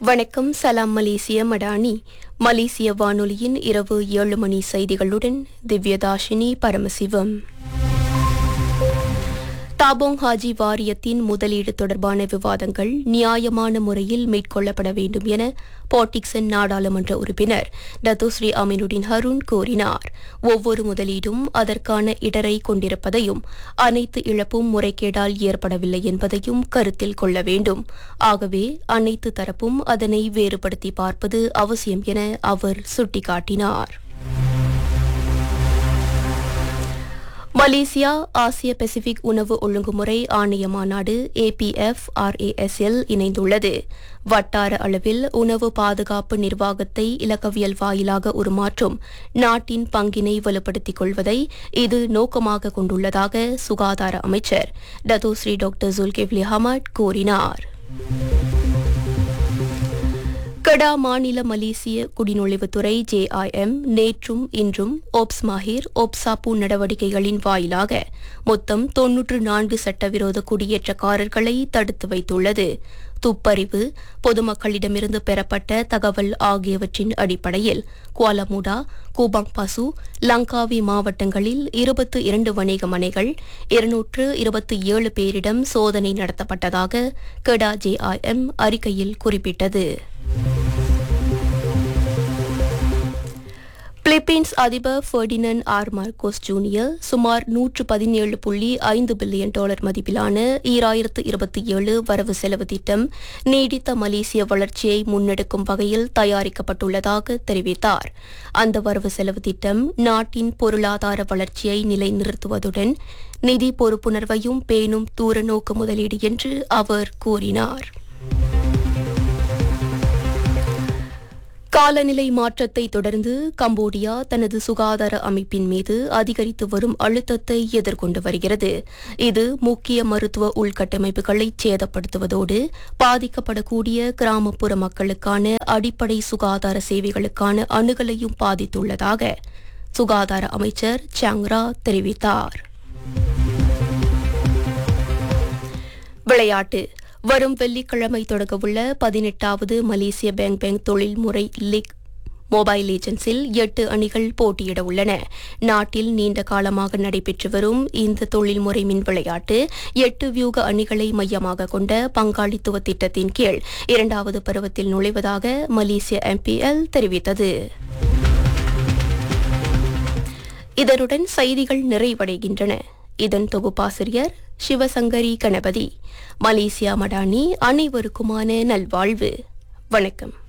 வணக்கம் சலாம் மலேசிய மடானி மலேசிய வானொலியின் இரவு ஏழு மணி செய்திகளுடன் திவ்யதாஷினி பரமசிவம் தாபோங் ஹாஜி வாரியத்தின் முதலீடு தொடர்பான விவாதங்கள் நியாயமான முறையில் மேற்கொள்ளப்பட வேண்டும் என பாட்டிக்சன் நாடாளுமன்ற உறுப்பினர் டத்துஸ்ரீ அமீனுddin ஹருண் கூறினார் ஒவ்வொரு முதலீடும் அதற்கான இடரை கொண்டிருப்பதையும் அனைத்து இழப்பும் முறைகேடால் ஏற்படவில்லை என்பதையும் கருத்தில் கொள்ள வேண்டும் ஆகவே அனைத்து தரப்பும் அதனை வேறுபடுத்தி பார்ப்பது அவசியம் என அவர் சுட்டிக்காட்டினார் மலேசியா ஆசிய பசிபிக் உணவு ஒழுங்குமுறை ஆணைய மாநாடு ஏபிஎஃப் ஆர்ஏஎஸ்எல் இணைந்துள்ளது வட்டார அளவில் உணவு பாதுகாப்பு நிர்வாகத்தை இலக்கவியல் வாயிலாக உருமாற்றும் நாட்டின் பங்கினை வலுப்படுத்திக் கொள்வதை இது நோக்கமாக கொண்டுள்ளதாக சுகாதார அமைச்சர் டத்தோஸ்ரீ டாக்டர் ஜுல்கிவ்லி ஹமட் கூறினார் கடா மாநில மலேசிய குடிநுழைவுத்துறை ஜேஐஎம் நேற்றும் இன்றும் ஒப்ஸ் மாஹிர் ஒப்சாப்பு நடவடிக்கைகளின் வாயிலாக மொத்தம் தொன்னூற்று நான்கு சட்டவிரோத குடியேற்றக்காரர்களை தடுத்து வைத்துள்ளது துப்பறிவு பொதுமக்களிடமிருந்து பெறப்பட்ட தகவல் ஆகியவற்றின் அடிப்படையில் குவாலமுடா கூபாங் பசு லங்காவி மாவட்டங்களில் இருபத்து இரண்டு வணிக மனைகள் இருநூற்று இருபத்தி ஏழு பேரிடம் சோதனை நடத்தப்பட்டதாக கெடா ஜேஐஎம் அறிக்கையில் குறிப்பிட்டது பிலிப்பீன்ஸ் அதிபர் ஃபெர்டினன் ஆர் மார்கோஸ் ஜூனியர் சுமார் நூற்று பதினேழு புள்ளி ஐந்து பில்லியன் டாலர் மதிப்பிலான ஈராயிரத்து இருபத்தி ஏழு வரவு செலவு திட்டம் நீடித்த மலேசிய வளர்ச்சியை முன்னெடுக்கும் வகையில் தயாரிக்கப்பட்டுள்ளதாக தெரிவித்தார் அந்த வரவு செலவு திட்டம் நாட்டின் பொருளாதார வளர்ச்சியை நிலைநிறுத்துவதுடன் நிதி பொறுப்புணர்வையும் பேணும் தூரநோக்கு முதலீடு என்று அவர் கூறினார் காலநிலை மாற்றத்தை தொடர்ந்து கம்போடியா தனது சுகாதார அமைப்பின் மீது அதிகரித்து வரும் அழுத்தத்தை எதிர்கொண்டு வருகிறது இது முக்கிய மருத்துவ உள்கட்டமைப்புகளை சேதப்படுத்துவதோடு பாதிக்கப்படக்கூடிய கிராமப்புற மக்களுக்கான அடிப்படை சுகாதார சேவைகளுக்கான அணுகலையும் பாதித்துள்ளதாக சுகாதார அமைச்சர் சாங்ரா தெரிவித்தார் விளையாட்டு வரும் வெள்ளிக்கிழமை தொடங்கவுள்ள பதினெட்டாவது மலேசிய பேங்க் பேங்க் தொழில்முறை லீக் மொபைல் ஏஜென்சில் எட்டு அணிகள் போட்டியிட உள்ளன நாட்டில் நீண்ட காலமாக நடைபெற்று வரும் இந்த தொழில்முறை மின் விளையாட்டு எட்டு வியூக அணிகளை மையமாக கொண்ட பங்காளித்துவ திட்டத்தின் கீழ் இரண்டாவது பருவத்தில் நுழைவதாக மலேசிய எம்பிஎல் தெரிவித்தது இதனுடன் செய்திகள் நிறைவடைகின்றன இதன் தொகுப்பாசிரியர் சிவசங்கரி கணபதி மலேசியா மடானி அனைவருக்குமான நல்வாழ்வு வணக்கம்